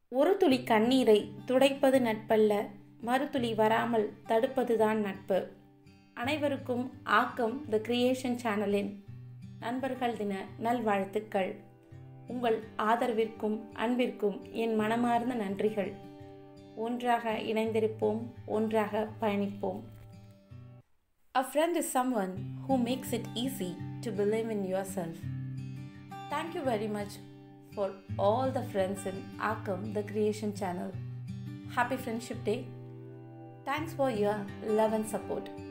ஒரு துளி கண்ணீரை துடைப்பது நட்பல்ல மறுதுளி வராமல் தடுப்பதுதான் நட்பு அனைவருக்கும் ஆக்கம் த கிரியேஷன் சேனலின் நண்பர்கள் தின நல்வாழ்த்துக்கள் உங்கள் ஆதரவிற்கும் அன்பிற்கும் என் மனமார்ந்த நன்றிகள் ஒன்றாக இணைந்திருப்போம் ஒன்றாக பயணிப்போம் A friend is someone who makes it easy to believe in yourself. Thank you very much for all the friends in Akam, the Creation Channel. Happy Friendship Day. Thanks for your love and support.